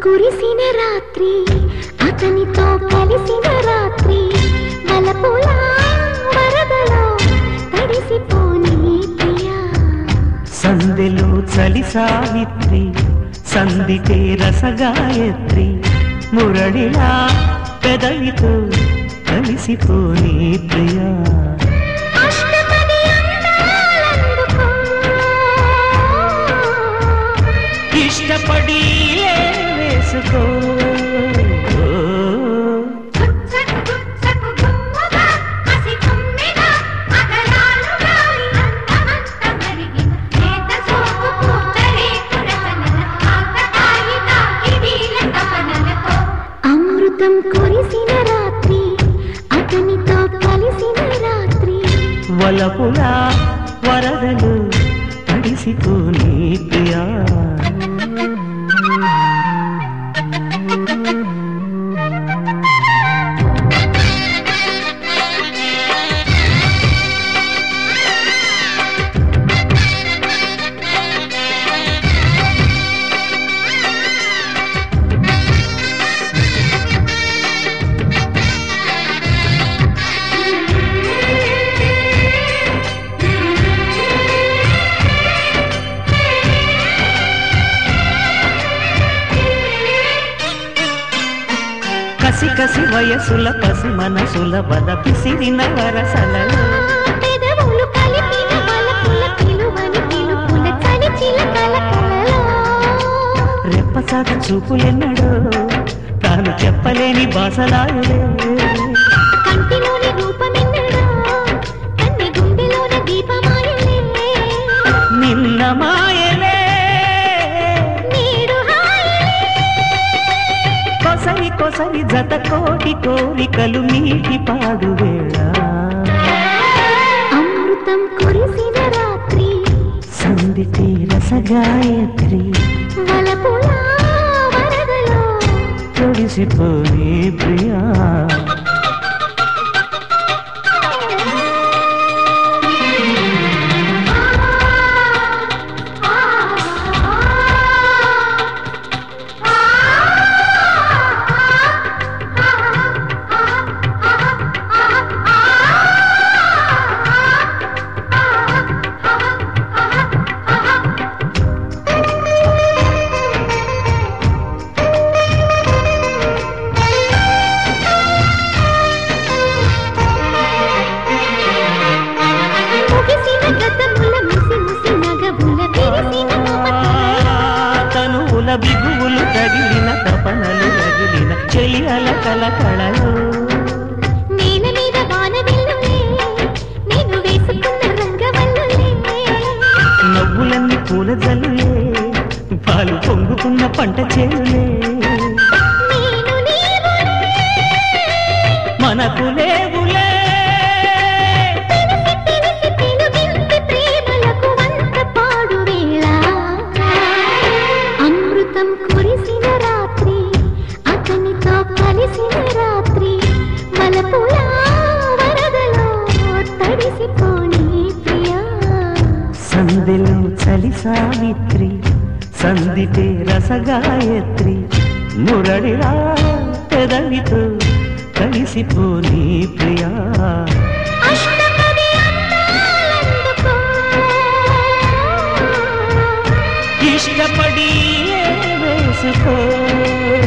కురిసిన రాత్రి అతనితో కలిసిన రాత్రి వలపుల వరదలో తడిసిపోని ప్రియా సందెలో చలి సావిత్రి సందిటే రసగాయత్రి మురళిలా పెదవితో కలిసిపోని ప్రియా అష్టపది అందాలందుకో ఇష్టపడి వేసుకో గుచ్చకు గుచ్చకు గుమ్ముగా కసి తుమ్మెగా అగరాలు గాలి అందమంత మరిగిన లేత సోపు పూతరే కురసనల ఆకతాయి తాకిడీల తపనలతో అమృతం కురిసిన రాత్రి అతనితో కలిసిన రాత్రి వలపులా వరదలు తడిసిపోని ప్రియా కసి కసి వయసుల పసి మనసుల బద పిసిరిన వరసలలో పెదవులు కలిపిన వలపుల పిలువని పిలుపుల చలి చిలకల కలలో రెప్పసాగ చూపులెన్నడో తాను చెప్పలేని బాసలాయలే కంటిలోని రూపమెన్నడో కన్ని గుండెలోని దీపమాయలే నిన్న మాయలే నీడు హాయలే కొసరి కొసరి జత కోటి కోరికలు నీటి పాడు వేళ అమృతం కురిసిన రాత్రి సందిటి రసగాయత్రి వలపుల వరదలో తొడిసిపోయి ప్రియా ముగిసిన గతముల ముసి ముసి నగబుల విరిసిన మమతలలో తనువుల బిగువులు తగిలిన తపనలు రగిలిన చెలి అలకల కళలు నేల మీద వాన వెల్లులే నేను వేసుకున్న రంగవల్లులే నవ్వులన్నీ పూల జల్లులే పాలు పొంగుకున్న పంట చేనులే నేను నీవులే మనకు లేవులే తెలిసి తెలిసి తెలుగింటి ప్రేమలకు వంత పాడు వేళ అమృతం కురిసిన రాత్రి అతనితో కలిసిన రాత్రి వలపుల వరదలో తడిసిపోని ప్రియా సందెలో చలి సావిత్రి సందిటే రసగాయత్రి మురళిరా పెదవితో కలిసిపోని ప్రియా అష్టపది అందాలందుకో ఇష్టపడి వేసుకో